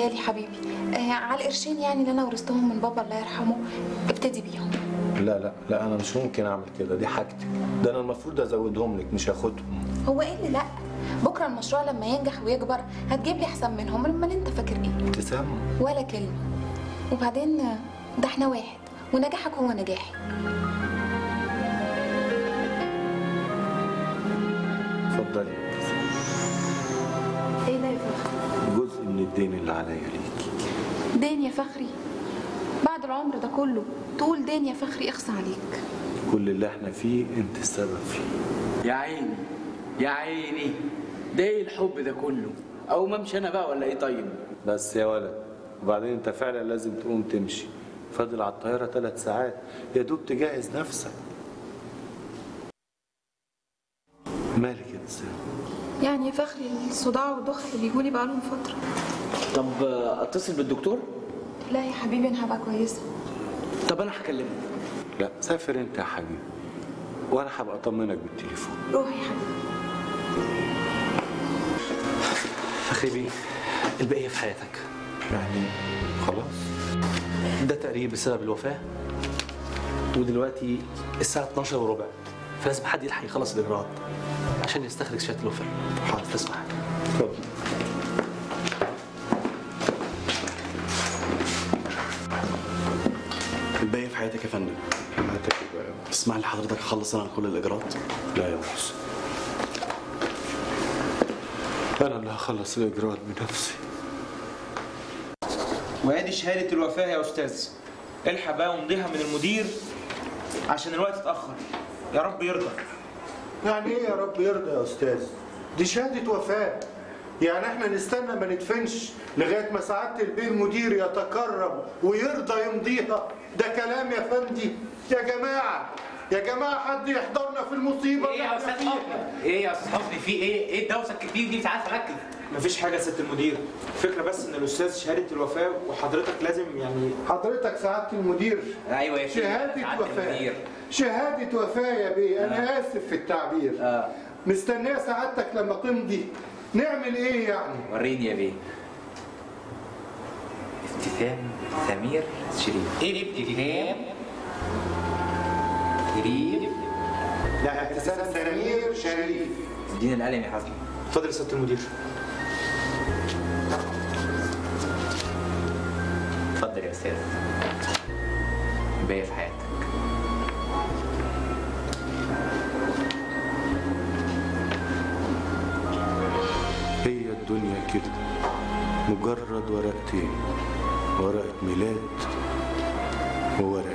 متهيالي حبيبي آه على القرشين يعني اللي انا ورثتهم من بابا الله يرحمه ابتدي بيهم لا لا لا انا مش ممكن اعمل كده دي حاجتي ده انا المفروض ازودهم لك مش هاخدهم هو ايه اللي لا بكره المشروع لما ينجح ويكبر هتجيب لي احسن منهم امال انت فاكر ايه ابتسام ولا كلمه وبعدين آه، ده احنا واحد ونجاحك هو نجاحي اتفضلي يا ابتسام ايه ده يا فخري جزء من الدين اللي عليا ليكي دين يا فخري بعد العمر ده كله تقول دين يا فخري اخصى عليك كل اللي احنا فيه انت السبب فيه يا عيني يا عيني ده ايه الحب ده كله او ما امشي انا بقى ولا ايه طيب بس يا ولد وبعدين انت فعلا لازم تقوم تمشي فاضل على الطياره ثلاث ساعات يا دوب تجهز نفسك مالك يا ابتسام يعني يا فخري الصداع والضغط اللي بيجولي بقالهم فتره طب آه، اتصل بالدكتور لا يا حبيبي انا هبقى كويسه طب انا هكلمه لا سافر انت يا حبيبي وانا هبقى اطمنك بالتليفون روح يا حبيبي فخري بيه البقية في حياتك يعني خلاص ده تقرير بسبب الوفاة ودلوقتي الساعة 12 وربع فلازم حد يلحق يخلص الإجراءات عشان يستخرج شهادة الوفاة حاضر تسمح اتفضل الباقي في حياتك يا فندم هاتك بقى تسمح لي حضرتك اخلص انا كل الاجراءات لا يا محسن انا اللي هخلص الاجراءات بنفسي وادي شهادة الوفاة يا أستاذ الحق بقى ومضيها من المدير عشان الوقت اتأخر يا رب يرضى يعني ايه يا رب يرضى يا استاذ دي شهادة وفاة يعني احنا نستنى ما ندفنش لغاية ما سعادة البيه المدير يتكرم ويرضى يمضيها ده كلام يا فندي يا جماعة يا جماعة حد يحضرنا في المصيبة ايه اللي يا احنا استاذ فيها. حسني ايه يا استاذ حسني في ايه ايه الدوسه الكتير دي مش عارف اركز مفيش حاجة يا ست المدير الفكرة بس إن الأستاذ شهادة الوفاة وحضرتك لازم يعني حضرتك سعادة المدير ايوه يا شيخ شهادة سعادة وفاة المدير. شهادة وفاة يا بيه أنا آسف في التعبير آه. مستنية سعادتك لما تمضي نعمل إيه يعني؟ وريني يا بيه ابتسام سمير شريف ايه ابتسام شريف لا ابتسام سمير شريف اديني القلم يا حسني اتفضل يا ست المدير اتفضل يا استاذ باقي في حياتك هي الدنيا كده مجرد ورقتين ورقة ميلاد وورقة